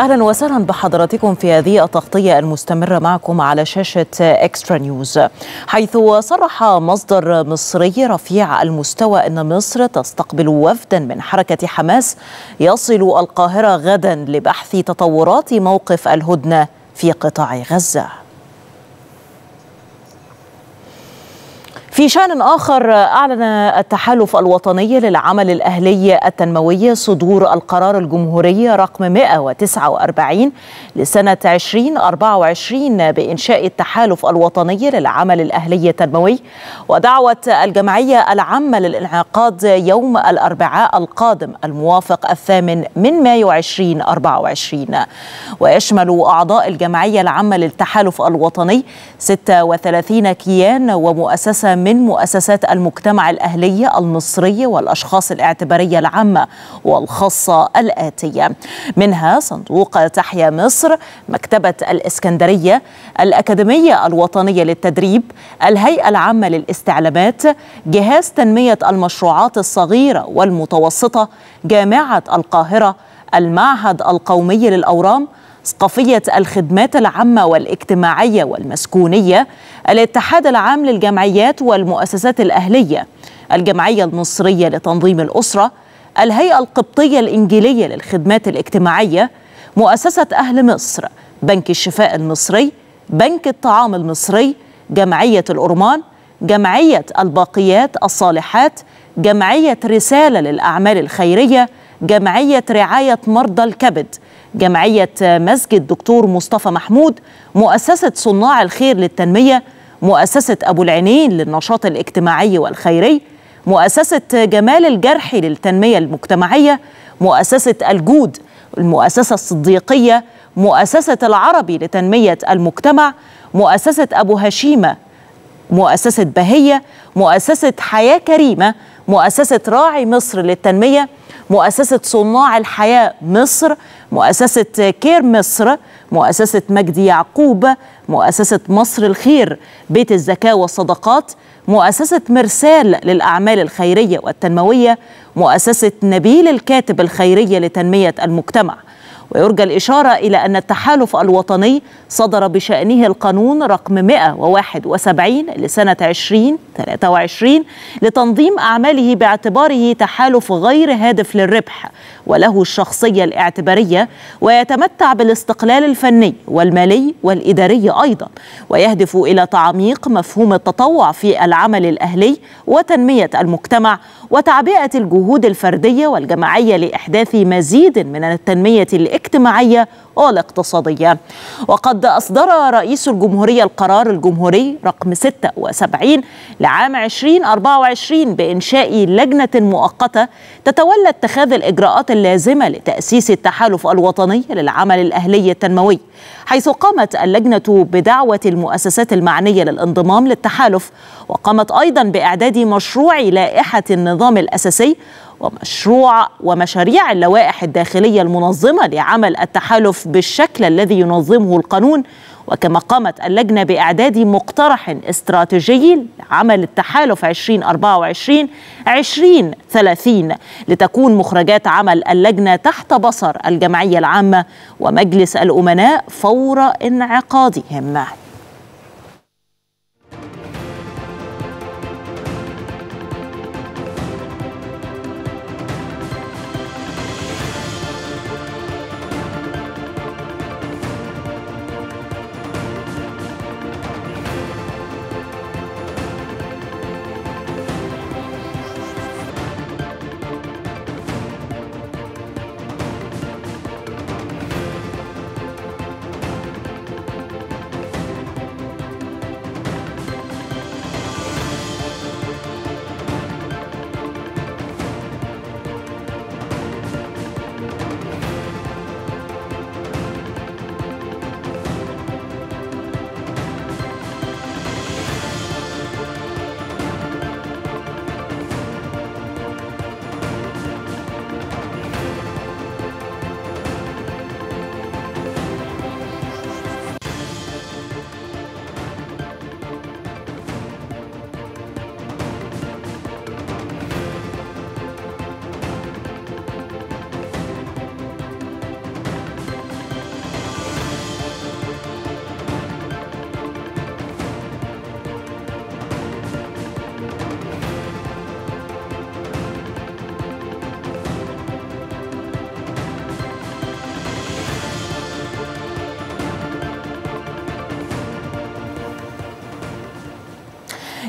اهلا وسهلا بحضراتكم في هذه التغطيه المستمره معكم على شاشه اكسترا نيوز حيث صرح مصدر مصري رفيع المستوى ان مصر تستقبل وفدا من حركه حماس يصل القاهره غدا لبحث تطورات موقف الهدنه في قطاع غزه في شان آخر أعلن التحالف الوطني للعمل الأهلي التنموي صدور القرار الجمهوري رقم 149 لسنة 2024 بإنشاء التحالف الوطني للعمل الأهلي التنموي ودعوة الجمعية العامة للانعقاد يوم الأربعاء القادم الموافق الثامن من مايو 2024 ويشمل أعضاء الجمعية العامة للتحالف الوطني 36 كيان ومؤسسة من مؤسسات المجتمع الأهلي المصري والأشخاص الاعتبارية العامة والخاصة الآتية منها صندوق تحيا مصر مكتبة الإسكندرية الأكاديمية الوطنية للتدريب الهيئة العامة للاستعلامات جهاز تنمية المشروعات الصغيرة والمتوسطة جامعة القاهرة المعهد القومي للأورام ثقافية الخدمات العامة والاجتماعية والمسكونية الاتحاد العام للجمعيات والمؤسسات الأهلية الجمعية المصرية لتنظيم الأسرة الهيئة القبطية الإنجيلية للخدمات الاجتماعية مؤسسة أهل مصر بنك الشفاء المصري بنك الطعام المصري جمعية الأرمان جمعية الباقيات الصالحات جمعية رسالة للأعمال الخيرية جمعية رعاية مرضى الكبد جمعية مسجد دكتور مصطفى محمود مؤسسة صناع الخير للتنمية مؤسسة أبو العينين للنشاط الاجتماعي والخيري مؤسسة جمال الجرحي للتنمية المجتمعية مؤسسة الجود المؤسسة الصديقية مؤسسة العربي لتنمية المجتمع مؤسسة أبو هشيمة مؤسسة بهية مؤسسة حياة كريمة مؤسسة راعي مصر للتنمية مؤسسة صناع الحياة مصر مؤسسة كير مصر مؤسسة مجدي يعقوب مؤسسة مصر الخير بيت الزكاة والصدقات مؤسسة مرسال للأعمال الخيرية والتنموية مؤسسة نبيل الكاتب الخيرية لتنمية المجتمع ويرجى الإشارة إلى أن التحالف الوطني صدر بشأنه القانون رقم 171 لسنة 2023 لتنظيم أعماله باعتباره تحالف غير هادف للربح وله الشخصية الاعتبارية ويتمتع بالاستقلال الفني والمالي والإداري أيضا ويهدف إلى تعميق مفهوم التطوع في العمل الأهلي وتنمية المجتمع وتعبئة الجهود الفردية والجماعية لإحداث مزيد من التنمية الاجتماعية والاقتصادية وقد أصدر رئيس الجمهورية القرار الجمهوري رقم 76 لعام 2024 بإنشاء لجنة مؤقتة تتولى اتخاذ الإجراءات اللازمة لتأسيس التحالف الوطني للعمل الأهلي التنموي حيث قامت اللجنة بدعوة المؤسسات المعنية للانضمام للتحالف وقامت أيضا بإعداد مشروع لائحة النظام الأساسي ومشروع ومشاريع اللوائح الداخليه المنظمه لعمل التحالف بالشكل الذي ينظمه القانون وكما قامت اللجنه باعداد مقترح استراتيجي لعمل التحالف 2024 2030 لتكون مخرجات عمل اللجنه تحت بصر الجمعيه العامه ومجلس الامناء فور انعقادهم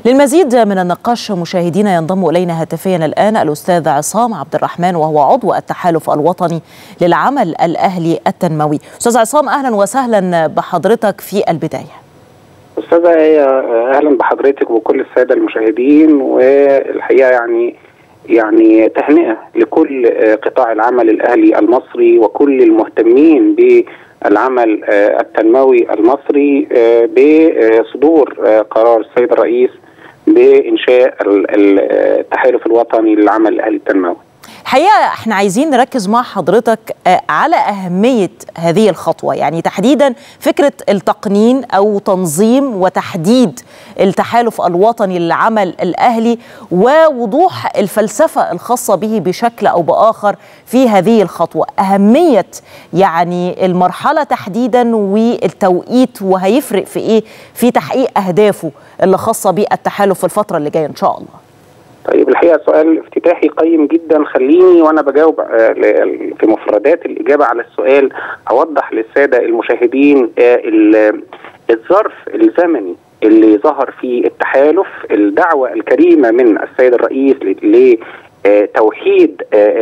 للمزيد من النقاش مشاهدينا ينضم الينا هاتفيا الان الاستاذ عصام عبد الرحمن وهو عضو التحالف الوطني للعمل الاهلي التنموي. استاذ عصام اهلا وسهلا بحضرتك في البدايه. استاذه اهلا بحضرتك وكل الساده المشاهدين والحقيقه يعني يعني تهنئه لكل قطاع العمل الاهلي المصري وكل المهتمين بالعمل التنموي المصري بصدور قرار السيد الرئيس بانشاء التحالف الوطني للعمل الاهلي التنموي. الحقيقه احنا عايزين نركز مع حضرتك على اهميه هذه الخطوه يعني تحديدا فكره التقنين او تنظيم وتحديد التحالف الوطني للعمل الاهلي ووضوح الفلسفه الخاصه به بشكل او باخر في هذه الخطوه اهميه يعني المرحله تحديدا والتوقيت وهيفرق في ايه في تحقيق اهدافه اللي خاصه بالتحالف في الفتره اللي جايه ان شاء الله طيب الحقيقه سؤال افتتاحي قيم جدا خليني وانا بجاوب في مفردات الاجابه على السؤال اوضح للساده المشاهدين الظرف الزمني اللي ظهر فيه التحالف الدعوه الكريمه من السيد الرئيس ل توحيد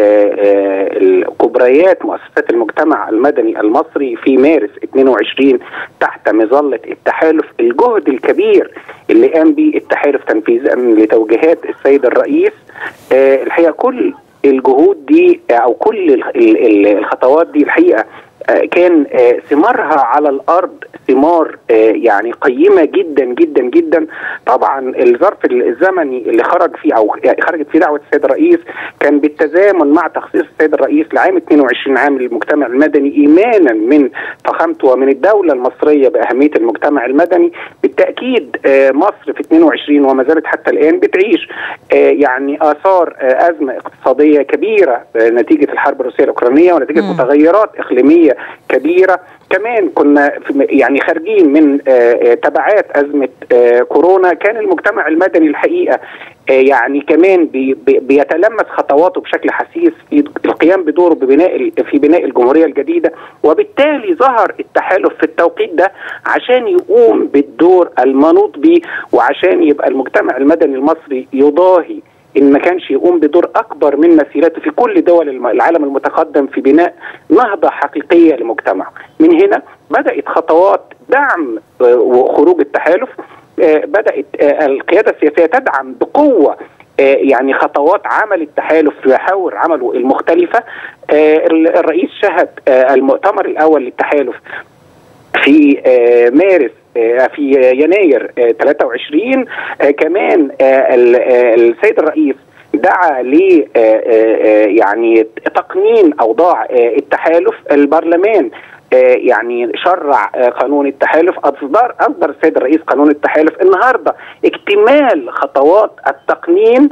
كبريات مؤسسات المجتمع المدني المصري في مارس 22 تحت مظله التحالف الجهد الكبير اللي قام به التحالف تنفيذا لتوجيهات السيد الرئيس الحقيقه كل الجهود دي او كل الخطوات دي الحقيقه كان ثمارها على الارض ثمار يعني قيمه جدا جدا جدا طبعا الظرف الزمني اللي خرج فيه او خرجت فيه دعوه السيد الرئيس كان بالتزامن مع تخصيص السيد الرئيس لعام 22 عام للمجتمع المدني ايمانا من فخامته ومن الدوله المصريه باهميه المجتمع المدني بالتاكيد مصر في 22 وما زالت حتى الان بتعيش يعني اثار ازمه اقتصاديه كبيره نتيجه الحرب الروسيه الاوكرانيه ونتيجه م. متغيرات اقليميه كبيره كمان كنا يعني خارجين من تبعات ازمه كورونا كان المجتمع المدني الحقيقه يعني كمان بي بيتلمس خطواته بشكل حسيس في القيام بدوره ببناء في بناء الجمهوريه الجديده وبالتالي ظهر التحالف في التوقيت ده عشان يقوم بالدور المنوط به وعشان يبقى المجتمع المدني المصري يضاهي ان ما كانش يقوم بدور اكبر من مسيرته في كل دول العالم المتقدم في بناء نهضه حقيقيه لمجتمعه. من هنا بدات خطوات دعم وخروج التحالف بدات القياده السياسيه تدعم بقوه يعني خطوات عمل التحالف في محاور عمله المختلفه الرئيس شهد المؤتمر الاول للتحالف في مارس في يناير 23 كمان السيد الرئيس دعا ل يعني تقنين اوضاع التحالف البرلمان يعني شرع قانون التحالف اصدر اصدر السيد الرئيس قانون التحالف النهارده اكتمال خطوات التقنين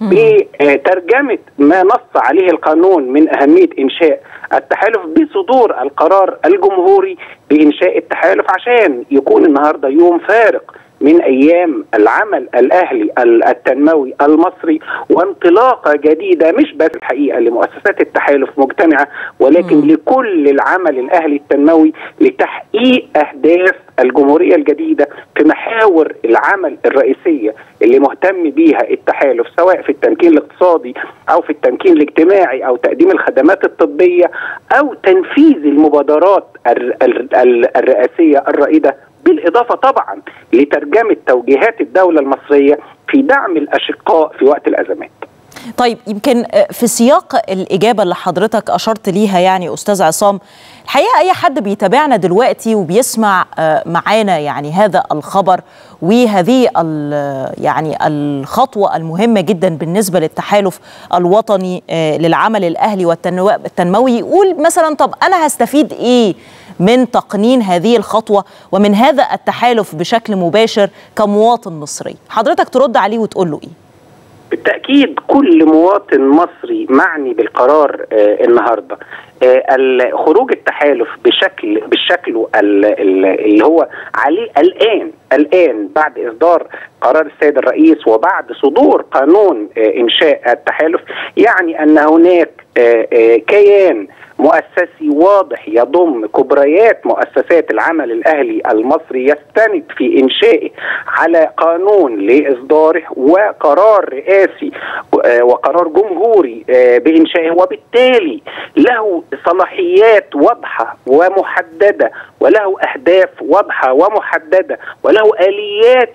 بترجمه ما نص عليه القانون من اهميه انشاء التحالف بصدور القرار الجمهوري بانشاء التحالف عشان يكون النهارده يوم فارق من ايام العمل الاهلي التنموي المصري وانطلاقه جديده مش بس الحقيقه لمؤسسات التحالف مجتمعه ولكن م. لكل العمل الاهلي التنموي لتحقيق اهداف الجمهوريه الجديده في محاور العمل الرئيسيه اللي مهتم بيها التحالف سواء في التمكين الاقتصادي او في التمكين الاجتماعي او تقديم الخدمات الطبيه او تنفيذ المبادرات الرئاسيه الرائده بالاضافه طبعا لترجمه توجيهات الدوله المصريه في دعم الاشقاء في وقت الازمات. طيب يمكن في سياق الاجابه اللي حضرتك اشرت ليها يعني استاذ عصام الحقيقه اي حد بيتابعنا دلوقتي وبيسمع معانا يعني هذا الخبر وهذه يعني الخطوه المهمه جدا بالنسبه للتحالف الوطني للعمل الاهلي والتنموي يقول مثلا طب انا هستفيد ايه من تقنين هذه الخطوه ومن هذا التحالف بشكل مباشر كمواطن مصري حضرتك ترد عليه وتقول له ايه بالتاكيد كل مواطن مصري معني بالقرار آه النهارده آه خروج التحالف بشكل بالشكل اللي هو عليه الان الان بعد اصدار قرار السيد الرئيس وبعد صدور قانون آه انشاء التحالف يعني ان هناك كيان مؤسسي واضح يضم كبريات مؤسسات العمل الاهلي المصري يستند في انشائه على قانون لاصداره وقرار رئاسي وقرار جمهوري بانشائه وبالتالي له صلاحيات واضحه ومحدده وله اهداف واضحه ومحدده وله اليات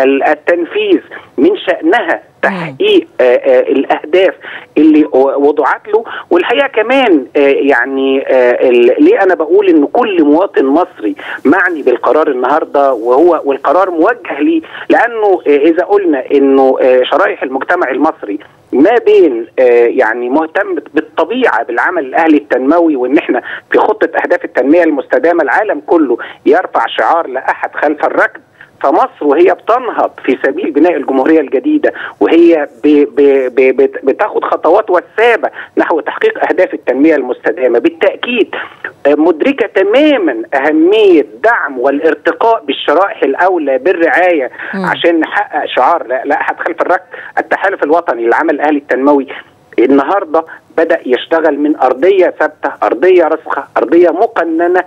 للتنفيذ من شانها تحقيق آآ آآ الاهداف اللي وضعت له والحقيقه كمان يعني ليه انا بقول ان كل مواطن مصري معني بالقرار النهارده وهو والقرار موجه ليه لانه اذا قلنا انه شرائح المجتمع المصري ما بين يعني مهتم بالطبيعه بالعمل الاهلي التنموي وان احنا في خطه اهداف التنميه المستدامه العالم كله يرفع شعار لا احد خلف الركب فمصر وهي بتنهض في سبيل بناء الجمهوريه الجديده وهي بي بي بي بتاخد خطوات وثابه نحو تحقيق اهداف التنميه المستدامه بالتاكيد مدركه تماما اهميه دعم والارتقاء بالشرائح الاولى بالرعايه م. عشان نحقق شعار لا, لا احد خلف الرك التحالف الوطني للعمل الاهلي التنموي النهارده بدا يشتغل من ارضيه ثابته ارضيه راسخه ارضيه مقننه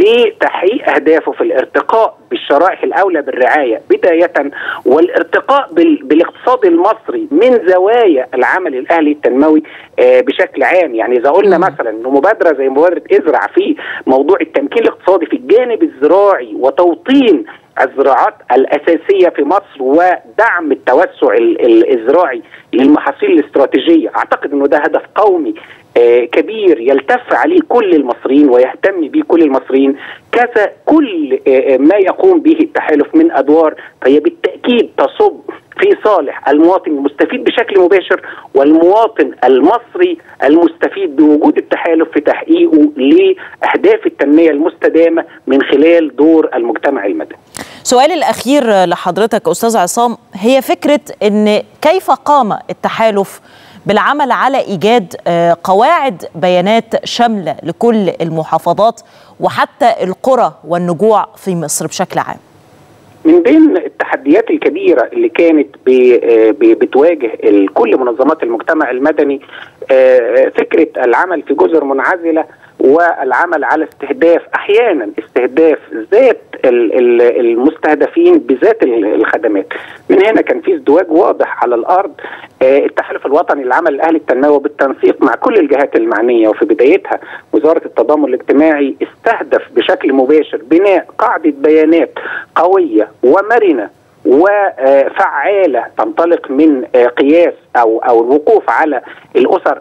لتحقيق اهدافه في الارتقاء بالشرائح الاولى بالرعايه بدايه والارتقاء بالاقتصاد المصري من زوايا العمل الاهلي التنموي بشكل عام يعني اذا قلنا مثلا انه مبادره زي مبادره ازرع في موضوع التمكين الاقتصادي في الجانب الزراعي وتوطين الزراعات الأساسية في مصر ودعم التوسع الزراعي للمحاصيل الاستراتيجية أعتقد أنه ده هدف قومي كبير يلتف عليه كل المصريين ويهتم به كل المصريين كذا كل ما يقوم به التحالف من أدوار فهي بالتأكيد تصب في صالح المواطن المستفيد بشكل مباشر والمواطن المصري المستفيد بوجود التحالف في تحقيقه لاهداف التنميه المستدامه من خلال دور المجتمع المدني. سؤالي الاخير لحضرتك استاذ عصام هي فكره ان كيف قام التحالف بالعمل على ايجاد قواعد بيانات شامله لكل المحافظات وحتى القرى والنجوع في مصر بشكل عام. من بين التحديات الكبيرة اللي كانت بتواجه كل منظمات المجتمع المدني فكرة العمل في جزر منعزلة والعمل على استهداف احيانا استهداف ذات المستهدفين بذات الخدمات من هنا كان في ازدواج واضح على الارض التحالف الوطني للعمل الاهلي التنموي بالتنسيق مع كل الجهات المعنيه وفي بدايتها وزاره التضامن الاجتماعي استهدف بشكل مباشر بناء قاعده بيانات قويه ومرنه وفعاله تنطلق من قياس او او الوقوف على الاسر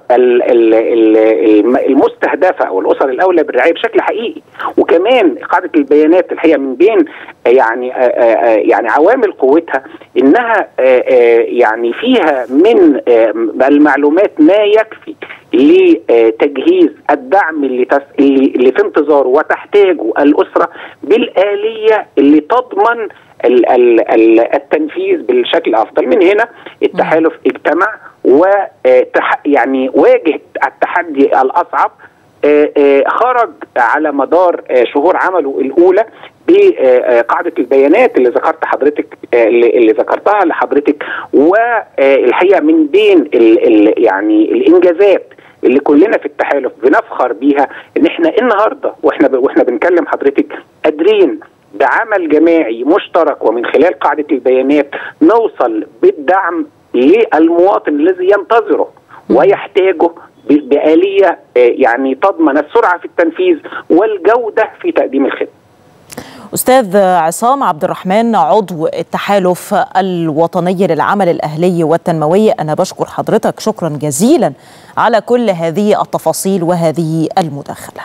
المستهدفه او الاسر الاولى بالرعايه بشكل حقيقي وكمان قاعده البيانات الحقيقه من بين يعني يعني عوامل قوتها انها يعني فيها من المعلومات ما يكفي لتجهيز الدعم اللي, تس... اللي في انتظاره وتحتاجه الاسره بالاليه اللي تضمن التنفيذ بالشكل الافضل من هنا التحالف اجتمع و يعني واجه التحدي الاصعب خرج على مدار شهور عمله الاولى بقاعده البيانات اللي ذكرت حضرتك اللي ذكرتها لحضرتك والحقيقه من بين ال ال يعني الانجازات اللي كلنا في التحالف بنفخر بيها ان احنا النهارده واحنا واحنا بنكلم حضرتك قادرين بعمل جماعي مشترك ومن خلال قاعده البيانات نوصل بالدعم للمواطن الذي ينتظره ويحتاجه بآلية يعني تضمن السرعة في التنفيذ والجودة في تقديم الخدمة أستاذ عصام عبد الرحمن عضو التحالف الوطني للعمل الأهلي والتنموي أنا بشكر حضرتك شكرا جزيلا على كل هذه التفاصيل وهذه المداخلة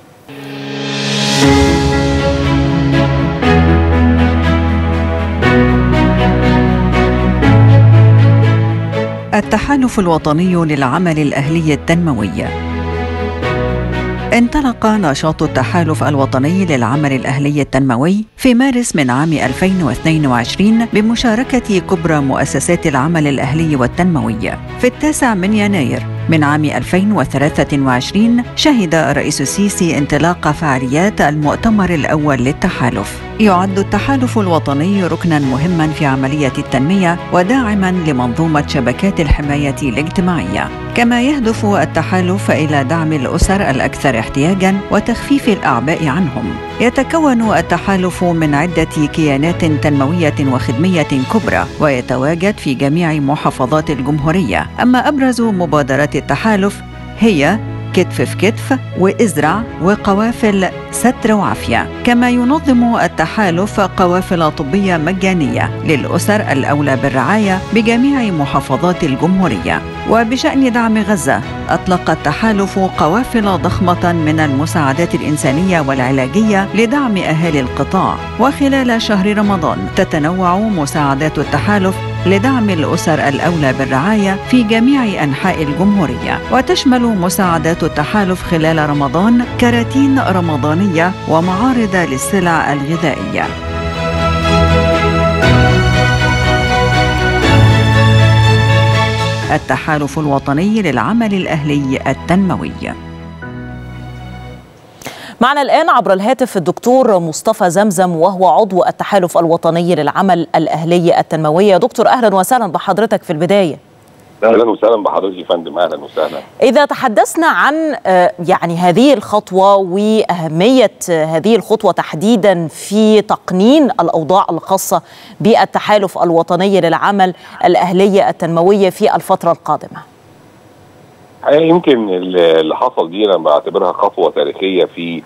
التحالف الوطني للعمل الأهلي التنموي انطلق نشاط التحالف الوطني للعمل الأهلي التنموي في مارس من عام 2022 بمشاركة كبرى مؤسسات العمل الأهلي والتنموي في التاسع من يناير من عام 2023 شهد الرئيس السيسي انطلاق فعاليات المؤتمر الأول للتحالف يعد التحالف الوطني ركنا مهما في عملية التنمية وداعما لمنظومة شبكات الحماية الاجتماعية كما يهدف التحالف إلى دعم الأسر الأكثر احتياجا وتخفيف الأعباء عنهم يتكون التحالف من عدة كيانات تنموية وخدمية كبرى ويتواجد في جميع محافظات الجمهورية أما أبرز مبادرات التحالف هي كتف في كتف وازرع وقوافل ستر وعافيه كما ينظم التحالف قوافل طبيه مجانيه للاسر الاولى بالرعايه بجميع محافظات الجمهوريه وبشان دعم غزه اطلق التحالف قوافل ضخمه من المساعدات الانسانيه والعلاجيه لدعم اهالي القطاع وخلال شهر رمضان تتنوع مساعدات التحالف لدعم الاسر الاولى بالرعايه في جميع انحاء الجمهوريه وتشمل مساعدات التحالف خلال رمضان كراتين رمضانيه ومعارض للسلع الغذائيه التحالف الوطني للعمل الاهلي التنموي معنا الآن عبر الهاتف الدكتور مصطفى زمزم وهو عضو التحالف الوطني للعمل الأهلي التنموي دكتور أهلا وسهلا بحضرتك في البداية اهلا وسهلا بحضرتك يا فندم اهلا وسهلا إذا تحدثنا عن يعني هذه الخطوة وأهمية هذه الخطوة تحديدا في تقنين الأوضاع الخاصة بالتحالف الوطني للعمل الأهلي التنموي في الفترة القادمة يمكن اللي حصل دي انا بعتبرها خطوه تاريخيه في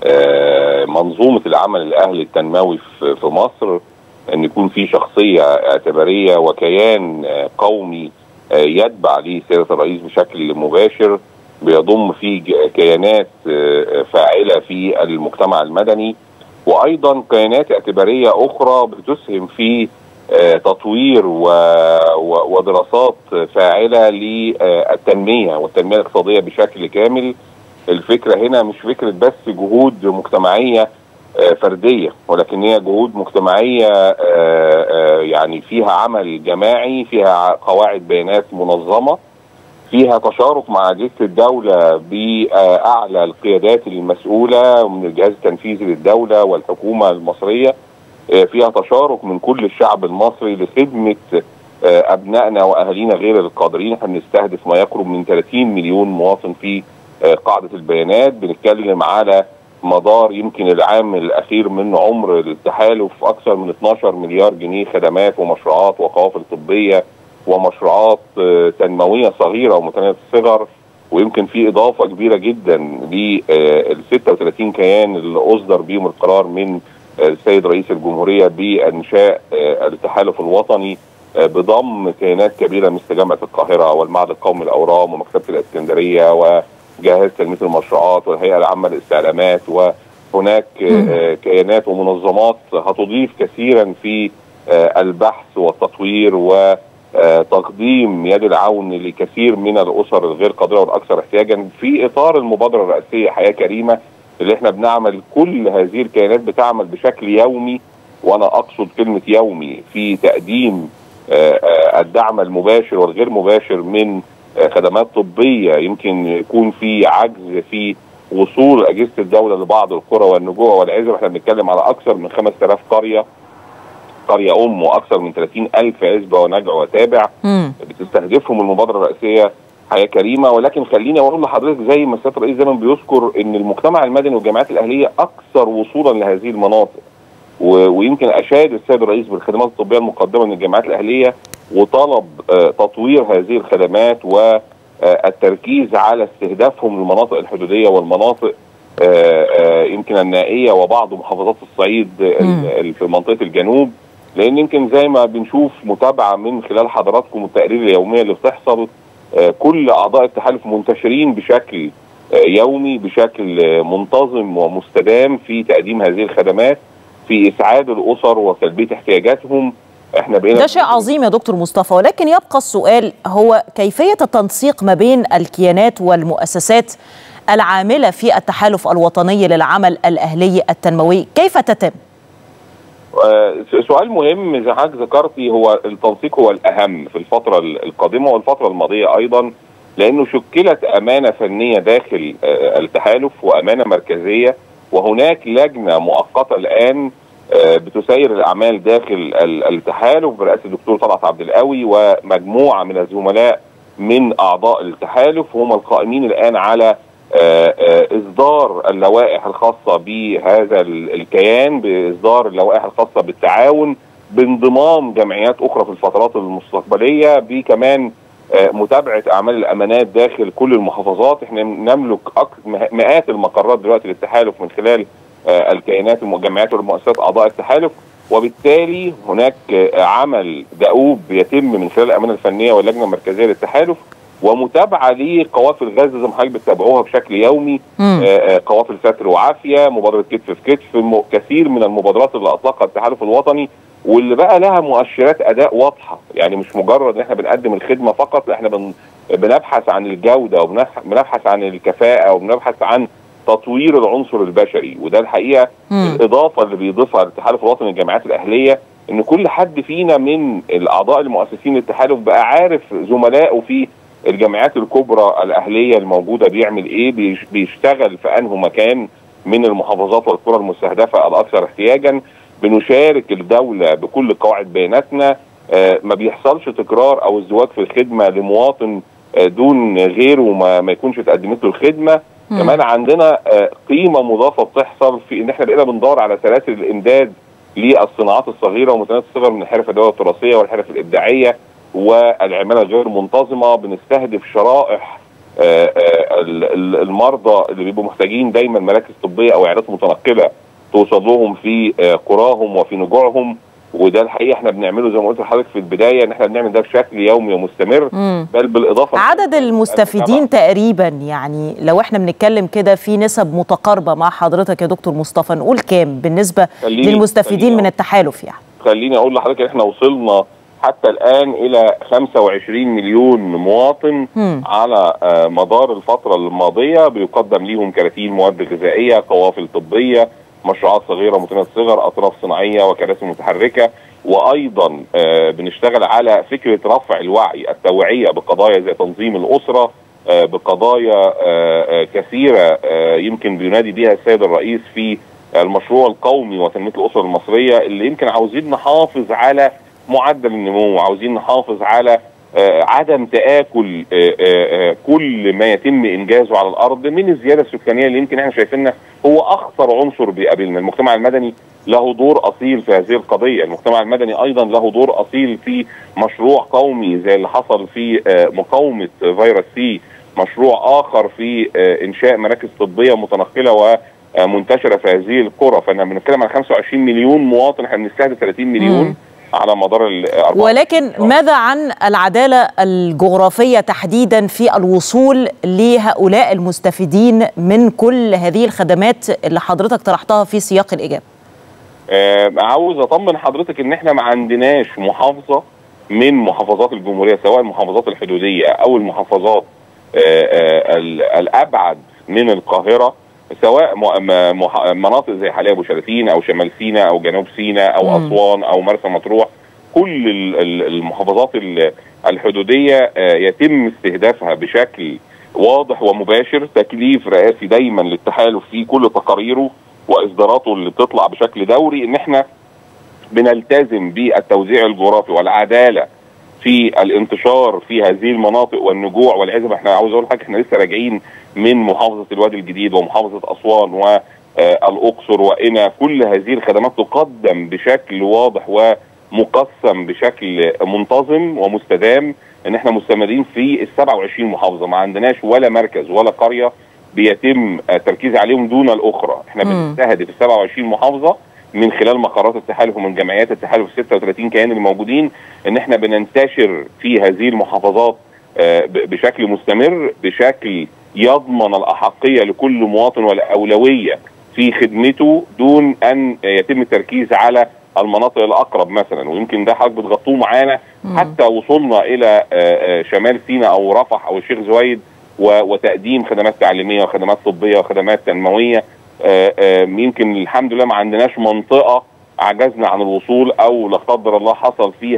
منظومه العمل الاهلي التنموي في مصر ان يكون في شخصيه اعتباريه وكيان قومي يتبع لسياده الرئيس بشكل مباشر بيضم فيه كيانات فاعله في المجتمع المدني وايضا كيانات اعتباريه اخرى بتسهم في تطوير ودراسات فاعله للتنميه والتنميه الاقتصاديه بشكل كامل الفكره هنا مش فكره بس جهود مجتمعيه فرديه ولكن هي جهود مجتمعيه يعني فيها عمل جماعي فيها قواعد بيانات منظمه فيها تشارك مع اجهزه الدوله باعلى القيادات المسؤوله من الجهاز التنفيذي للدوله والحكومه المصريه فيها تشارك من كل الشعب المصري لخدمه ابنائنا واهالينا غير القادرين احنا بنستهدف ما يقرب من 30 مليون مواطن في قاعده البيانات بنتكلم على مدار يمكن العام الاخير من عمر التحالف اكثر من 12 مليار جنيه خدمات ومشروعات وقوافل طبيه ومشروعات تنمويه صغيره ومتناهيه الصغر ويمكن في اضافه كبيره جدا لل 36 كيان اللي اصدر بيهم القرار من السيد رئيس الجمهوريه بانشاء التحالف الوطني بضم كيانات كبيره مثل جامعه القاهره والمعهد القومي للاورام ومكتبه الاسكندريه وجهاز تنميه المشروعات والهيئه العامه للاستعلامات وهناك كيانات ومنظمات هتضيف كثيرا في البحث والتطوير وتقديم يد العون لكثير من الاسر الغير قادره والاكثر احتياجا في اطار المبادره الرئاسيه حياه كريمه اللي احنا بنعمل كل هذه الكيانات بتعمل بشكل يومي وانا اقصد كلمه يومي في تقديم الدعم المباشر والغير مباشر من خدمات طبيه يمكن يكون في عجز في وصول اجهزه الدوله لبعض القرى والنجوع والعزب احنا بنتكلم على اكثر من 5000 قريه قريه ام واكثر من 30 الف عزبه ونجع وتابع بتستهدفهم المبادره الرئاسيه حياه كريمه ولكن خليني اقول لحضرتك زي ما السيد الرئيس دايما بيذكر ان المجتمع المدني والجامعات الاهليه اكثر وصولا لهذه المناطق ويمكن اشاد السيد الرئيس بالخدمات الطبيه المقدمه من الجامعات الاهليه وطلب تطوير هذه الخدمات والتركيز على استهدافهم للمناطق الحدوديه والمناطق يمكن النائيه وبعض محافظات الصعيد في منطقه الجنوب لان يمكن زي ما بنشوف متابعه من خلال حضراتكم التقارير اليوميه اللي بتحصل كل اعضاء التحالف منتشرين بشكل يومي بشكل منتظم ومستدام في تقديم هذه الخدمات في اسعاد الاسر وتلبيه احتياجاتهم احنا بقينا ده شيء عظيم يا دكتور مصطفى ولكن يبقى السؤال هو كيفيه التنسيق ما بين الكيانات والمؤسسات العامله في التحالف الوطني للعمل الاهلي التنموي كيف تتم؟ سؤال مهم زي حضرتك ذكرتي هو التنسيق هو الاهم في الفتره القادمه والفتره الماضيه ايضا لانه شكلت امانه فنيه داخل التحالف وامانه مركزيه وهناك لجنه مؤقته الان بتسير الاعمال داخل التحالف برئاسه الدكتور طلعت عبد القوي ومجموعه من الزملاء من اعضاء التحالف هم القائمين الان على اصدار اللوائح الخاصه بهذا الكيان باصدار اللوائح الخاصه بالتعاون بانضمام جمعيات اخرى في الفترات المستقبليه بكمان متابعه اعمال الامانات داخل كل المحافظات احنا نملك مئات المقرات دلوقتي للتحالف من خلال الكيانات والجمعيات والمؤسسات اعضاء التحالف وبالتالي هناك عمل دؤوب يتم من خلال الامانه الفنيه واللجنه المركزيه للتحالف ومتابعه لقوافل غزه زي ما حضرتك بتتابعوها بشكل يومي آه قوافل ستر وعافيه مبادره كتف في كتف كثير من المبادرات اللي اطلقها التحالف الوطني واللي بقى لها مؤشرات اداء واضحه يعني مش مجرد ان احنا بنقدم الخدمه فقط لا احنا بن بنبحث عن الجوده وبنبحث عن الكفاءه وبنبحث عن تطوير العنصر البشري وده الحقيقه مم. الاضافه اللي بيضيفها الاتحاد الوطني للجامعات الاهليه ان كل حد فينا من الاعضاء المؤسسين للتحالف بقى عارف زملائه في الجامعات الكبرى الاهليه الموجوده بيعمل ايه بيشتغل في انه مكان من المحافظات والقرى المستهدفه الاكثر احتياجا بنشارك الدوله بكل قواعد بياناتنا آه ما بيحصلش تكرار او ازدواج في الخدمه لمواطن آه دون غيره ما, ما يكونش اتقدمت له الخدمه مم. كمان عندنا آه قيمه مضافه بتحصل في ان احنا بقينا بندور على سلاسل الامداد للصناعات الصغيره ومتناهيه الصغر من الحرف الدوليه التراثيه والحرف الابداعيه والعماله غير منتظمه بنستهدف شرائح آآ آآ المرضى اللي بيبقوا محتاجين دايما مراكز طبيه او عيادات متنقله توصل لهم في قراهم وفي نجوعهم وده الحقيقه احنا بنعمله زي ما قلت لحضرتك في البدايه ان احنا بنعمل ده بشكل يومي ومستمر مم. بل بالاضافه عدد المستفيدين تقريبا يعني لو احنا بنتكلم كده في نسب متقاربه مع حضرتك يا دكتور مصطفى نقول كام بالنسبه خليني للمستفيدين خليني من التحالف يعني خليني اقول لحضرتك احنا وصلنا حتى الان الى 25 مليون مواطن مم. على آه، مدار الفتره الماضيه بيقدم ليهم كراتين مواد غذائيه قوافل طبيه مشروعات صغيره متناهيه الصغر اطراف صناعيه وكراسي متحركه وايضا آه، بنشتغل على فكره رفع الوعي التوعيه بقضايا زي تنظيم الاسره آه، بقضايا آه، آه، كثيره آه، يمكن بينادي بها السيد الرئيس في المشروع القومي وتنميه الاسره المصريه اللي يمكن عاوزين نحافظ على معدل النمو عاوزين نحافظ على آه، عدم تآكل آه، آه، آه، كل ما يتم إنجازه على الأرض من الزيادة السكانية اللي يمكن احنا شايفينها هو أخطر عنصر بيقابلنا المجتمع المدني له دور أصيل في هذه القضية المجتمع المدني أيضا له دور أصيل في مشروع قومي زي اللي حصل في آه، مقاومة فيروس سي مشروع آخر في آه، إنشاء مراكز طبية متنقلة ومنتشرة في هذه القرى فاحنا بنتكلم عن 25 مليون مواطن احنا بنستهدف 30 مليون مم. على مدار ال 24 ولكن شهر. ماذا عن العدالة الجغرافية تحديدا في الوصول لهؤلاء المستفيدين من كل هذه الخدمات اللي حضرتك طرحتها في سياق الإجابة آه عاوز اطمن حضرتك ان احنا ما عندناش محافظه من محافظات الجمهوريه سواء المحافظات الحدوديه او المحافظات آه آه ال- الابعد من القاهره سواء م- م- مح- مناطق زي حلايب وشلاتين او شمال سيناء او جنوب سيناء او مم. اسوان او مرسى مطروح كل ال- ال- المحافظات ال- الحدوديه آه، يتم استهدافها بشكل واضح ومباشر تكليف رئاسي دايما للتحالف في كل تقاريره واصداراته اللي بتطلع بشكل دوري ان احنا بنلتزم بالتوزيع الجغرافي والعداله في الانتشار في هذه المناطق والنجوع والعزب احنا عاوز اقول لحضرتك احنا لسه راجعين من محافظه الوادي الجديد ومحافظه اسوان والاقصر وقنا كل هذه الخدمات تقدم بشكل واضح ومقسم بشكل منتظم ومستدام ان احنا مستمرين في ال 27 محافظه ما عندناش ولا مركز ولا قريه بيتم التركيز عليهم دون الاخرى احنا مم. بنستهدف ال 27 محافظه من خلال مقرات التحالف ومن جمعيات التحالف 36 كيان اللي موجودين ان احنا بننتشر في هذه المحافظات آه، ب- بشكل مستمر بشكل يضمن الاحقيه لكل مواطن والاولويه في خدمته دون ان يتم التركيز على المناطق الاقرب مثلا ويمكن ده حضرتك بتغطوه معانا مم. حتى وصولنا الى آه، آه، شمال سيناء او رفح او الشيخ زويد و- وتقديم خدمات تعليميه وخدمات طبيه وخدمات تنمويه آه، آه، يمكن الحمد لله ما عندناش منطقه عجزنا عن الوصول او لا قدر الله حصل فيها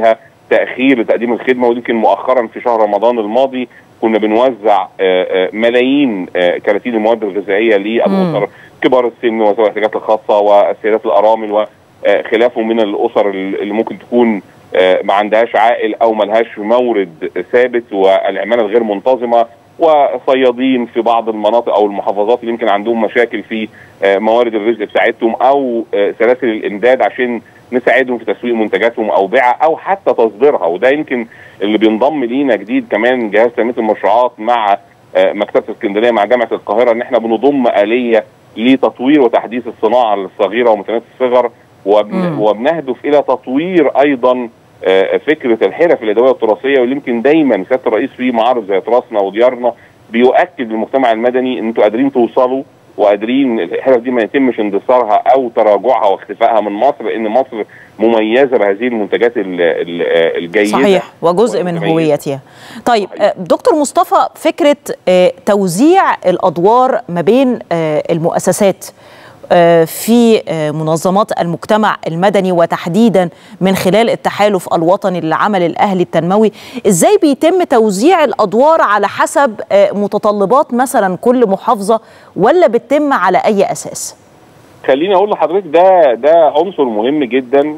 تاخير لتقديم الخدمه ويمكن مؤخرا في شهر رمضان الماضي كنا بنوزع ملايين كراتين المواد الغذائيه للاسر كبار السن وذوي الاحتياجات الخاصه والسيدات الارامل وخلافه من الاسر اللي ممكن تكون ما عندهاش عائل او ما لهاش مورد ثابت والعماله الغير منتظمه وصيادين في بعض المناطق او المحافظات اللي يمكن عندهم مشاكل في موارد الرزق بتاعتهم او سلاسل الامداد عشان نساعدهم في تسويق منتجاتهم او بيعها او حتى تصديرها وده يمكن اللي بينضم لينا جديد كمان جهاز تنميه المشروعات مع مكتبه اسكندريه مع جامعه القاهره ان احنا بنضم اليه لتطوير وتحديث الصناعه الصغيره ومتناهيه الصغر وبن وبنهدف الى تطوير ايضا فكره الحرف اليدويه التراثيه واللي يمكن دايما سياده الرئيس في معارض زي تراثنا وديارنا بيؤكد للمجتمع المدني ان انتوا قادرين توصلوا وقادرين الحرف دي ما يتمش اندثارها او تراجعها واختفائها من مصر لان مصر مميزه بهذه المنتجات الجيده صحيح وجزء من هويتها. طيب صحيح. دكتور مصطفى فكره توزيع الادوار ما بين المؤسسات في منظمات المجتمع المدني وتحديدا من خلال التحالف الوطني للعمل الاهلي التنموي ازاي بيتم توزيع الادوار على حسب متطلبات مثلا كل محافظه ولا بتتم على اي اساس خليني اقول لحضرتك ده ده عنصر مهم جدا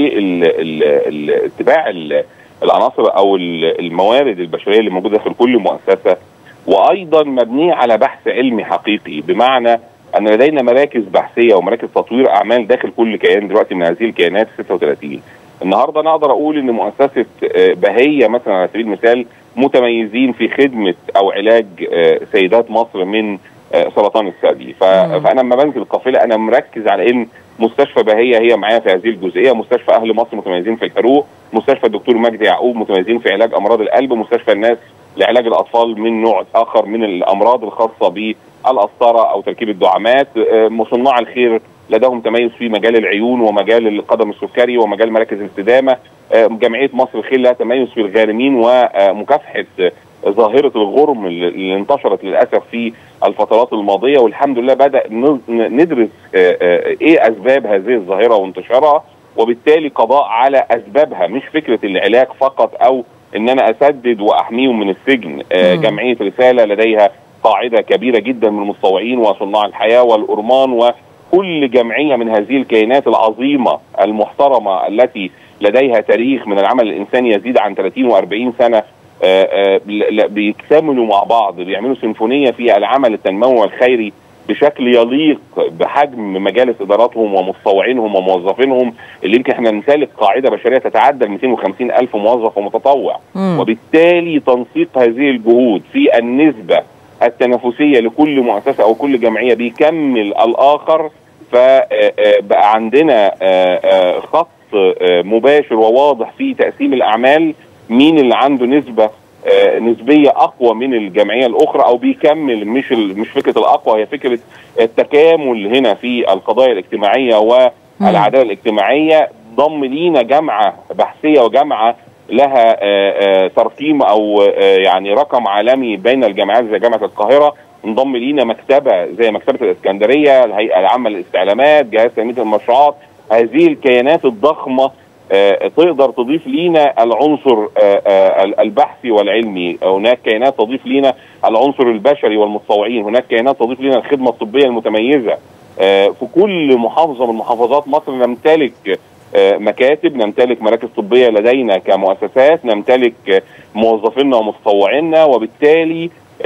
لاتباع العناصر او الموارد البشريه اللي موجوده داخل كل مؤسسه وايضا مبنيه على بحث علمي حقيقي بمعنى ان لدينا مراكز بحثيه ومراكز تطوير اعمال داخل كل كيان دلوقتي من هذه الكيانات 36 النهارده انا اقدر اقول ان مؤسسه بهيه مثلا على سبيل المثال متميزين في خدمه او علاج سيدات مصر من سرطان الثدي فانا لما بنزل قافله انا مركز على ان مستشفى بهيه هي معايا في هذه الجزئيه مستشفى اهل مصر متميزين في الحروق مستشفى الدكتور مجدي يعقوب متميزين في علاج امراض القلب مستشفى الناس لعلاج الاطفال من نوع اخر من الامراض الخاصه بالقسطره او تركيب الدعامات مصنع الخير لديهم تميز في مجال العيون ومجال القدم السكري ومجال مراكز الاستدامه جمعيه مصر الخير لها تميز في الغارمين ومكافحه ظاهره الغرم اللي انتشرت للاسف في الفترات الماضيه والحمد لله بدا ندرس ايه اسباب هذه الظاهره وانتشارها وبالتالي قضاء على اسبابها مش فكره العلاج فقط او ان انا اسدد واحميهم من السجن جمعيه رساله لديها قاعده كبيره جدا من المتطوعين وصناع الحياه والأرمان وكل جمعيه من هذه الكيانات العظيمه المحترمه التي لديها تاريخ من العمل الانساني يزيد عن 30 و40 سنه آآ آآ بيكتملوا مع بعض بيعملوا سيمفونيه في العمل التنموي والخيري بشكل يليق بحجم مجالس اداراتهم ومتطوعينهم وموظفينهم اللي يمكن احنا نمتلك قاعده بشريه تتعدى 250 الف موظف ومتطوع مم. وبالتالي تنسيق هذه الجهود في النسبه التنافسيه لكل مؤسسه او كل جمعيه بيكمل الاخر فبقى عندنا خط مباشر وواضح في تقسيم الاعمال مين اللي عنده نسبه آه نسبيه اقوى من الجمعيه الاخرى او بيكمل مش مش فكره الاقوى هي فكره التكامل هنا في القضايا الاجتماعيه والعداله الاجتماعيه ضم لينا جامعه بحثيه وجامعه لها آه آه ترقيم او يعني رقم عالمي بين الجامعات زي جامعه القاهره انضم لينا مكتبه زي مكتبه الاسكندريه الهيئه العامه للاستعلامات جهاز تنميه المشروعات هذه الكيانات الضخمه آه تقدر تضيف لينا العنصر آه البحثي والعلمي هناك كيانات تضيف لينا العنصر البشري والمتطوعين هناك كيانات تضيف لنا الخدمه الطبيه المتميزه آه في كل محافظه من محافظات مصر نمتلك مكاتب نمتلك مراكز طبيه لدينا كمؤسسات نمتلك موظفينا ومتطوعينا وبالتالي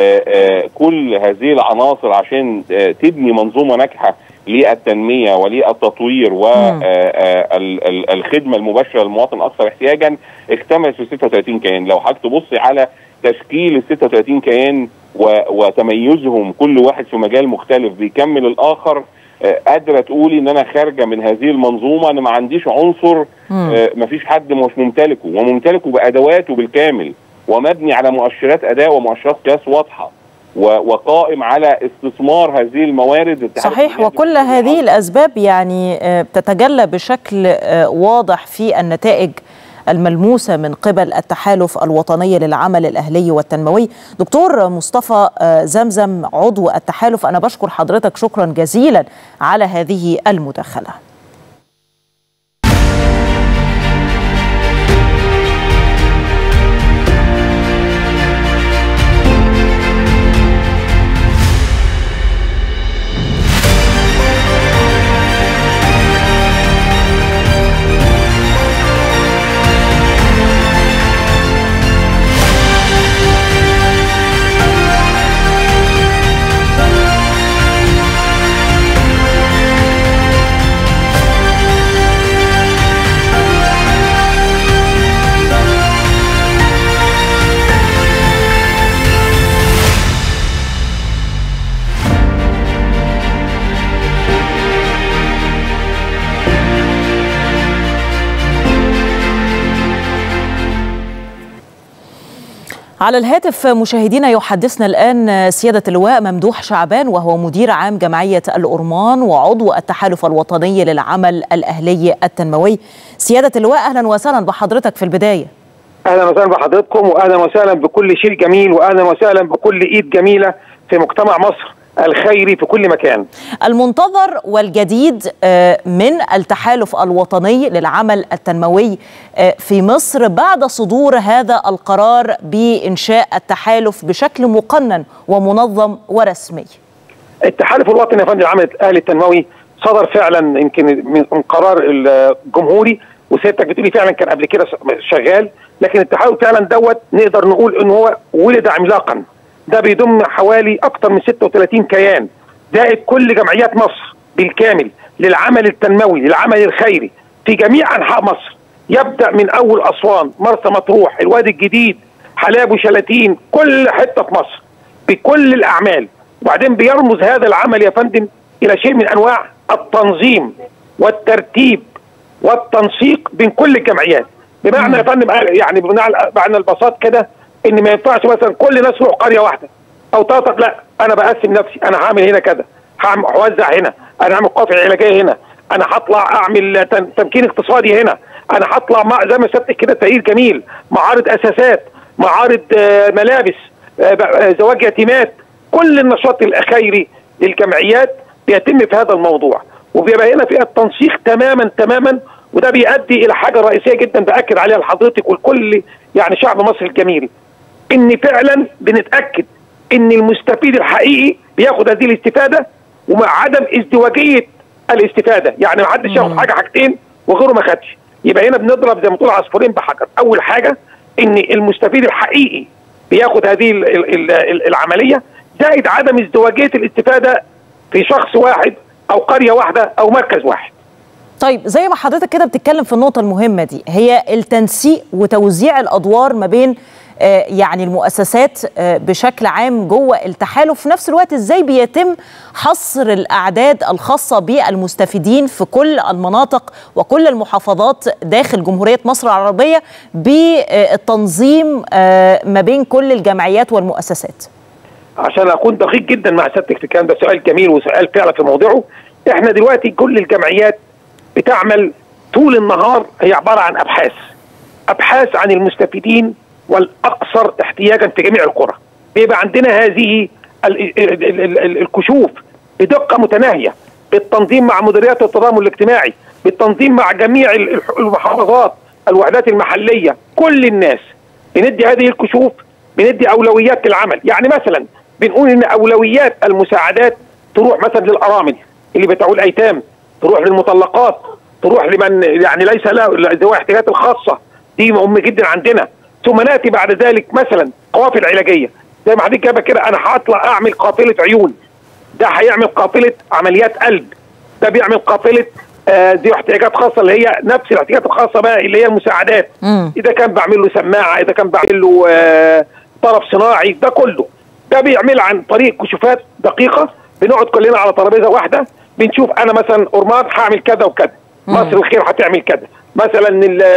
كل هذه العناصر عشان تبني منظومه ناجحه للتنميه وللتطوير والخدمه المباشره للمواطن اكثر احتياجا اكتملت في 36 كيان لو حضرتك تبصي على تشكيل ال 36 كيان وتميزهم كل واحد في مجال مختلف بيكمل الاخر قادره تقولي ان انا خارجه من هذه المنظومه انا ما عنديش عنصر ما فيش حد مش ممتلكه وممتلكه بادواته بالكامل ومبني على مؤشرات اداء ومؤشرات قياس واضحه وقائم على استثمار هذه الموارد صحيح وكل هذه الاسباب يعني تتجلى بشكل واضح في النتائج الملموسه من قبل التحالف الوطني للعمل الاهلي والتنموي دكتور مصطفى زمزم عضو التحالف انا بشكر حضرتك شكرا جزيلا على هذه المداخله على الهاتف مشاهدينا يحدثنا الآن سيادة اللواء ممدوح شعبان وهو مدير عام جمعية الأورمان وعضو التحالف الوطني للعمل الأهلي التنموي سيادة اللواء أهلا وسهلا بحضرتك في البداية اهلا وسهلا بحضرتكم واهلا وسهلا بكل شيء جميل واهلا وسهلا بكل ايد جميله في مجتمع مصر الخيري في كل مكان. المنتظر والجديد من التحالف الوطني للعمل التنموي في مصر بعد صدور هذا القرار بانشاء التحالف بشكل مقنن ومنظم ورسمي. التحالف الوطني يا فندم للعمل الاهلي التنموي صدر فعلا يمكن من قرار الجمهوري وسيادتك بتقولي فعلا كان قبل كده شغال لكن التحالف فعلا دوت نقدر نقول ان هو ولد عملاقا ده بيضم حوالي اكثر من 36 كيان زائد كل جمعيات مصر بالكامل للعمل التنموي للعمل الخيري في جميع انحاء مصر يبدا من اول اسوان مرسى مطروح الوادي الجديد حلاب وشلاتين كل حته في مصر بكل الاعمال وبعدين بيرمز هذا العمل يا فندم الى شيء من انواع التنظيم والترتيب والتنسيق بين كل الجمعيات بمعنى يا فندم يعني بمعنى البساط كده ان ما ينفعش مثلا كل الناس تروح قريه واحده او تطق لا انا بقسم نفسي انا هعمل هنا كذا هوزع هنا انا هعمل قافله علاجيه هنا انا هطلع اعمل تمكين اقتصادي هنا انا هطلع مع زي ما سبت كده تغيير جميل معارض اساسات معارض ملابس زواج يتيمات كل النشاط الخيري للجمعيات بيتم في هذا الموضوع وبيبقى هنا فيها التنسيق تماما تماما وده بيؤدي الى حاجه رئيسيه جدا باكد عليها لحضرتك والكل يعني شعب مصر الجميل ان فعلا بنتاكد ان المستفيد الحقيقي بياخد هذه الاستفاده ومع عدم ازدواجيه الاستفاده يعني ما حدش ياخد حاجه حاجتين وغيره ما خدش يبقى هنا بنضرب زي ما تقول عصفورين بحجر اول حاجه ان المستفيد الحقيقي بياخد هذه العمليه زائد عدم ازدواجيه الاستفاده في شخص واحد او قريه واحده او مركز واحد طيب زي ما حضرتك كده بتتكلم في النقطة المهمة دي هي التنسيق وتوزيع الأدوار ما بين آه يعني المؤسسات آه بشكل عام جوه التحالف في نفس الوقت ازاي بيتم حصر الأعداد الخاصة بالمستفيدين في كل المناطق وكل المحافظات داخل جمهورية مصر العربية بالتنظيم آه ما بين كل الجمعيات والمؤسسات عشان أكون دقيق جدا مع سيادتك في الكلام ده سؤال جميل وسؤال فعلا في موضوعه احنا دلوقتي كل الجمعيات بتعمل طول النهار هي عباره عن ابحاث ابحاث عن المستفيدين والاكثر احتياجا في جميع القرى بيبقى عندنا هذه الكشوف بدقه متناهيه بالتنظيم مع مديريات التضامن الاجتماعي بالتنظيم مع جميع المحافظات الوحدات المحليه كل الناس بندي هذه الكشوف بندي اولويات للعمل يعني مثلا بنقول ان اولويات المساعدات تروح مثلا للارامل اللي بتعول ايتام تروح للمطلقات تروح لمن يعني ليس له ذوي الاحتياجات الخاصه دي مهم جدا عندنا ثم ناتي بعد ذلك مثلا قوافل علاجيه زي ما حضرتك جابها كده انا هطلع اعمل قافله عيون ده هيعمل قافله عمليات قلب ده بيعمل قافله آه ذوي احتياجات خاصه اللي هي نفس الاحتياجات الخاصه بقى اللي هي المساعدات مم. اذا كان بعمل له سماعه اذا كان بعمل له آه طرف صناعي ده كله ده بيعمل عن طريق كشوفات دقيقه بنقعد كلنا على ترابيزه واحده بنشوف انا مثلا اورمان هعمل كذا وكذا مصر الخير هتعمل كذا مثلا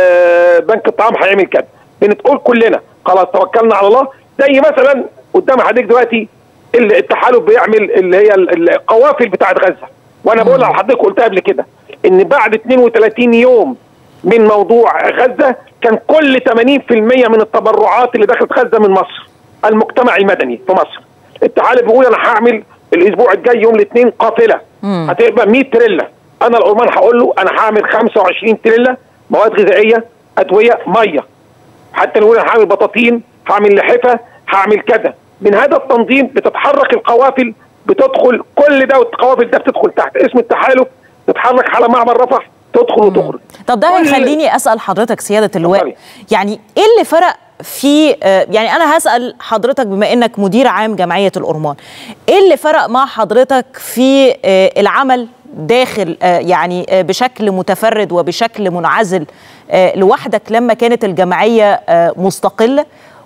بنك الطعام هيعمل كذا بنقول كلنا خلاص توكلنا على الله زي مثلا قدام حضرتك دلوقتي التحالف بيعمل اللي هي القوافل بتاعت غزه وانا بقول لحضرتك قلتها قبل كده ان بعد 32 يوم من موضوع غزه كان كل 80% من التبرعات اللي دخلت غزه من مصر المجتمع المدني في مصر التحالف بيقول انا هعمل الاسبوع الجاي يوم الاثنين قافله هتبقى 100 تريلا انا الأورمان هقول له انا هعمل 25 تريلا مواد غذائيه ادويه ميه حتى نقول انا هعمل بطاطين هعمل لحفه هعمل كذا من هذا التنظيم بتتحرك القوافل بتدخل كل ده والقوافل ده بتدخل تحت اسم التحالف تتحرك على معبر رفح تدخل وتخرج طب ده هيخليني اسال حضرتك سياده اللواء يعني ايه اللي فرق في يعني انا هسال حضرتك بما انك مدير عام جمعيه الأورمان ايه اللي فرق مع حضرتك في العمل داخل يعني بشكل متفرد وبشكل منعزل لوحدك لما كانت الجمعيه مستقله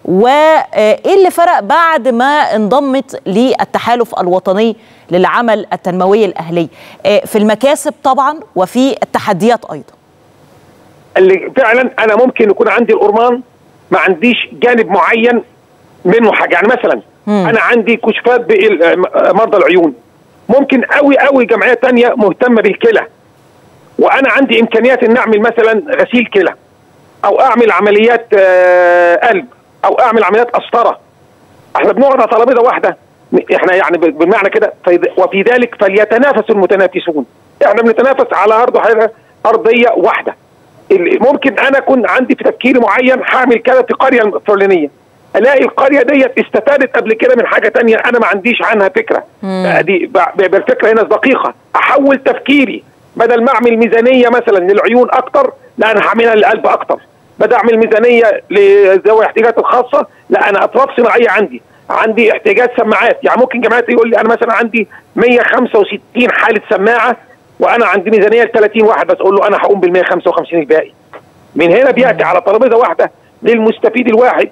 وايه اللي فرق بعد ما انضمت للتحالف الوطني للعمل التنموي الاهلي في المكاسب طبعا وفي التحديات ايضا اللي فعلا انا ممكن يكون عندي الأورمان ما عنديش جانب معين منه حاجه يعني مثلا مم. انا عندي كشوفات مرضى العيون ممكن قوي قوي جمعيه تانية مهتمه بالكلى وانا عندي امكانيات ان اعمل مثلا غسيل كلى او اعمل عمليات قلب او اعمل عمليات قسطره احنا بنقعد على ترابيزه واحده احنا يعني بالمعنى كده وفي ذلك فليتنافس المتنافسون احنا بنتنافس على ارض ارضيه واحده ممكن انا اكون عندي في تفكير معين هعمل كذا في قريه فلانيه الاقي القريه ديت استفادت قبل كده من حاجه تانية انا ما عنديش عنها فكره دي بالفكره هنا دقيقه احول تفكيري بدل ما اعمل ميزانيه مثلا للعيون اكتر لا انا هعملها للقلب اكتر بدل اعمل ميزانيه لذوي الاحتياجات الخاصه لا انا اطراف صناعيه عندي عندي احتياجات سماعات يعني ممكن جماعه يقول لي انا مثلا عندي 165 حاله سماعه وانا عندي ميزانيه ل 30 واحد بس اقول له انا هقوم بال 155 الباقي من هنا بياتي على ترابيزه واحده للمستفيد الواحد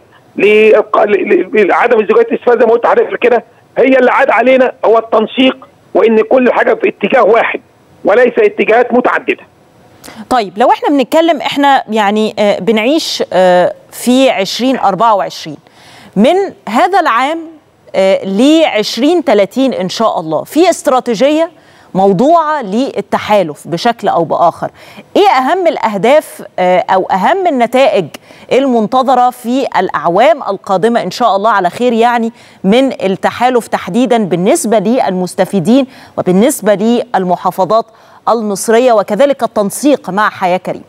لعدم الزجاجات الاستفاده زي ما قلت حضرتك كده هي اللي عاد علينا هو التنسيق وان كل حاجه في اتجاه واحد وليس اتجاهات متعدده طيب لو احنا بنتكلم احنا يعني آه بنعيش آه في 2024 من هذا العام آه ل 2030 ان شاء الله في استراتيجيه موضوعه للتحالف بشكل او باخر ايه اهم الاهداف او اهم النتائج المنتظره في الاعوام القادمه ان شاء الله على خير يعني من التحالف تحديدا بالنسبه للمستفيدين وبالنسبه للمحافظات المصريه وكذلك التنسيق مع حياه كريم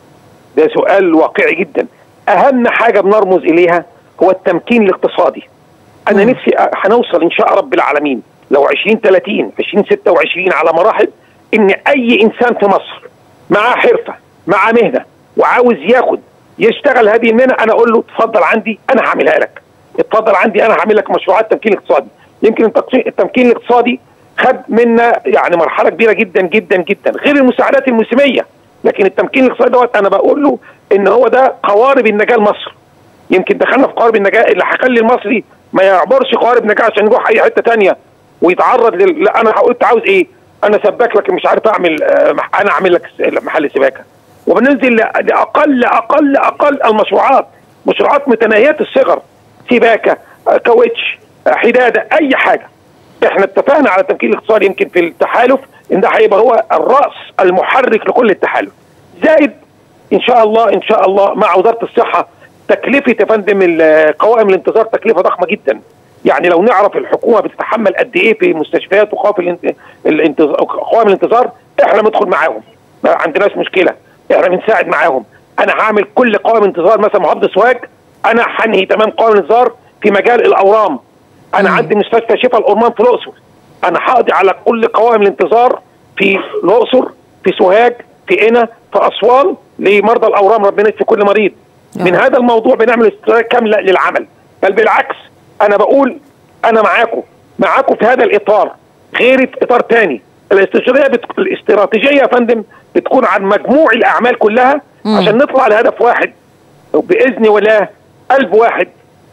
ده سؤال واقعي جدا اهم حاجه بنرمز اليها هو التمكين الاقتصادي انا م. نفسي هنوصل ان شاء رب العالمين لو 20 30 20 26 على مراحل ان اي انسان في مصر معاه حرفه معاه مهنه وعاوز ياخد يشتغل هذه المهنه انا اقول له اتفضل عندي انا هعملها لك اتفضل عندي انا هعمل لك مشروعات تمكين اقتصادي يمكن التمكين الاقتصادي خد منا يعني مرحله كبيره جدا جدا جدا غير المساعدات الموسميه لكن التمكين الاقتصادي دوت انا بقول له ان هو ده قوارب النجاه لمصر يمكن دخلنا في قوارب النجاه اللي هيخلي المصري ما يعبرش قوارب نجاه عشان يروح اي حته ثانيه ويتعرض لل لا انا قلت عاوز ايه؟ انا سباك لك مش عارف اعمل انا اعمل لك محل سباكه وبننزل لاقل اقل اقل المشروعات مشروعات متناهيه الصغر سباكه كاوتش حداده اي حاجه احنا اتفقنا على التمكين الاقتصادي يمكن في التحالف ان ده هيبقى هو الراس المحرك لكل التحالف زائد ان شاء الله ان شاء الله مع وزاره الصحه تكلفه يا فندم قوائم الانتظار تكلفه ضخمه جدا يعني لو نعرف الحكومه بتتحمل قد ايه في مستشفيات وقوائم الانتظار قوائم الانتظار احنا ندخل معاهم ما عندناش مشكله احنا بنساعد معاهم انا هعمل كل قوائم انتظار مثلا محافظه سوهاج انا هنهي تمام قوائم الانتظار في مجال الاورام انا مم. عندي مستشفى شفا الأورمان في الاقصر انا هقضي على كل قوائم الانتظار في الاقصر في سوهاج في قنا في اسوان لمرضى الاورام ربنا يشفي كل مريض مم. من هذا الموضوع بنعمل استراتيجيه كامله للعمل بل بالعكس انا بقول انا معاكم معاكم في هذا الاطار غير اطار تاني الاستراتيجيه بت... الاستراتيجيه يا فندم بتكون عن مجموع الاعمال كلها مم. عشان نطلع لهدف واحد باذن الله قلب واحد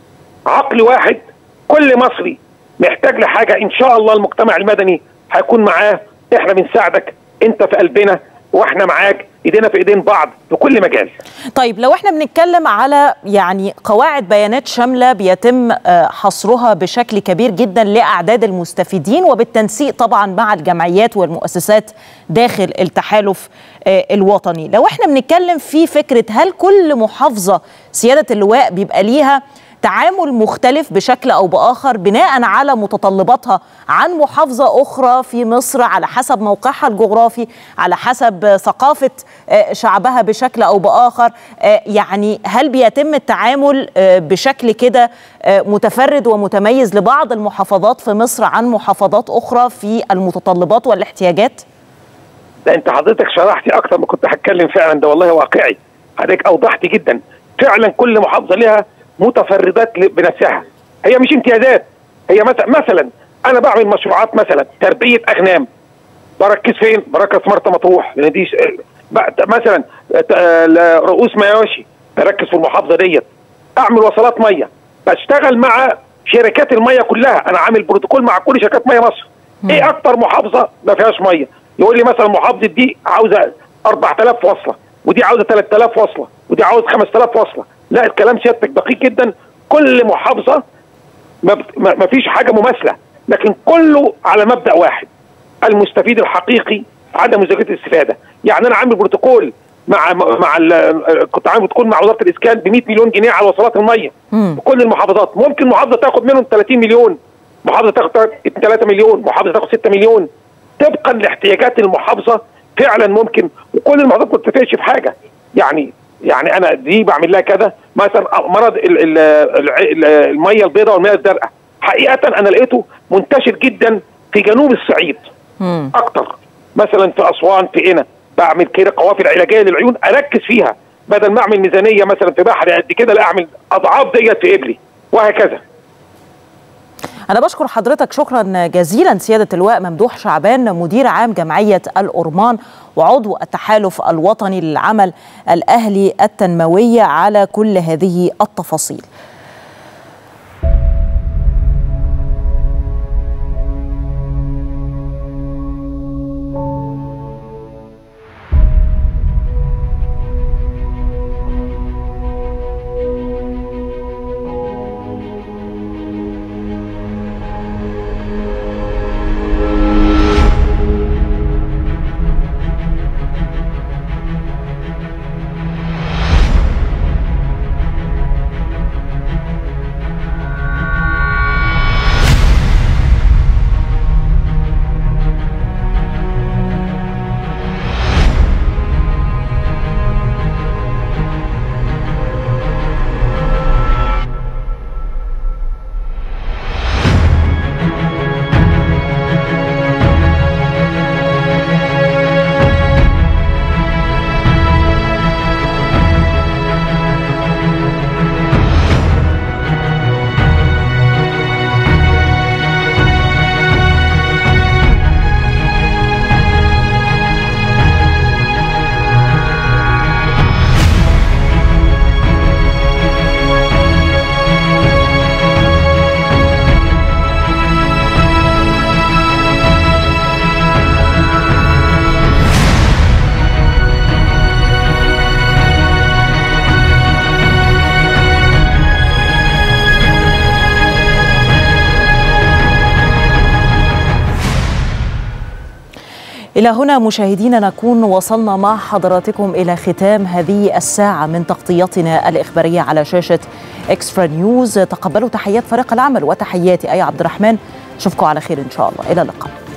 عقل واحد كل مصري محتاج لحاجه ان شاء الله المجتمع المدني هيكون معاه احنا بنساعدك انت في قلبنا واحنا معاك ايدينا في ايدين بعض في كل مجال طيب لو احنا بنتكلم على يعني قواعد بيانات شامله بيتم حصرها بشكل كبير جدا لاعداد المستفيدين وبالتنسيق طبعا مع الجمعيات والمؤسسات داخل التحالف الوطني لو احنا بنتكلم في فكره هل كل محافظه سياده اللواء بيبقى ليها تعامل مختلف بشكل او باخر بناء على متطلباتها عن محافظه اخرى في مصر على حسب موقعها الجغرافي على حسب ثقافه شعبها بشكل او باخر يعني هل بيتم التعامل بشكل كده متفرد ومتميز لبعض المحافظات في مصر عن محافظات اخرى في المتطلبات والاحتياجات؟ ده انت حضرتك شرحتي اكتر ما كنت هتكلم فعلا ده والله واقعي حضرتك اوضحت جدا فعلا كل محافظه لها متفردات بنفسها هي مش امتيازات هي مثلا مثلا انا بعمل مشروعات مثلا تربيه اغنام بركز فين؟ بركز في مرسى مطروح لان دي مثلا رؤوس مياشي بركز في المحافظه ديت اعمل وصلات ميه بشتغل مع شركات الميه كلها انا عامل بروتوكول مع كل شركات ميه مصر مم. ايه اكتر محافظه ما فيهاش ميه يقول لي مثلا محافظه دي عاوزه 4000 وصله ودي عاوزه 3000 وصله ودي عاوزه 5000 وصله لا الكلام سيادتك دقيق جدا كل محافظه ما فيش حاجه مماثله لكن كله على مبدا واحد المستفيد الحقيقي عدم مزاجيه الاستفاده يعني انا عامل بروتوكول مع مع كنت عامل بروتوكول مع وزاره الاسكان ب 100 مليون جنيه على وصلات الميه في كل المحافظات ممكن محافظه تاخد منهم 30 مليون محافظه تاخد 3 مليون محافظه تاخد 6 مليون طبقا لاحتياجات المحافظه فعلا ممكن وكل المحافظات ما بتتفقش في حاجه يعني يعني انا دي بعمل لها كذا مثلا مرض ال ال الميه البيضاء والميه الزرقاء حقيقه انا لقيته منتشر جدا في جنوب الصعيد مم. اكتر مثلا في اسوان في قنا بعمل كده قوافل علاجيه للعيون اركز فيها بدل ما اعمل ميزانيه مثلا في بحر قد كده لا اعمل اضعاف ديت في قبلي وهكذا أنا بشكر حضرتك شكرا جزيلا سيادة اللواء ممدوح شعبان مدير عام جمعية الأورمان وعضو التحالف الوطني للعمل الأهلي التنموي على كل هذه التفاصيل إلى هنا مشاهدينا نكون وصلنا مع حضراتكم إلى ختام هذه الساعة من تغطيتنا الإخبارية على شاشة إكسترا نيوز تقبلوا تحيات فريق العمل وتحياتي أي عبد الرحمن أشوفكم على خير إن شاء الله إلى اللقاء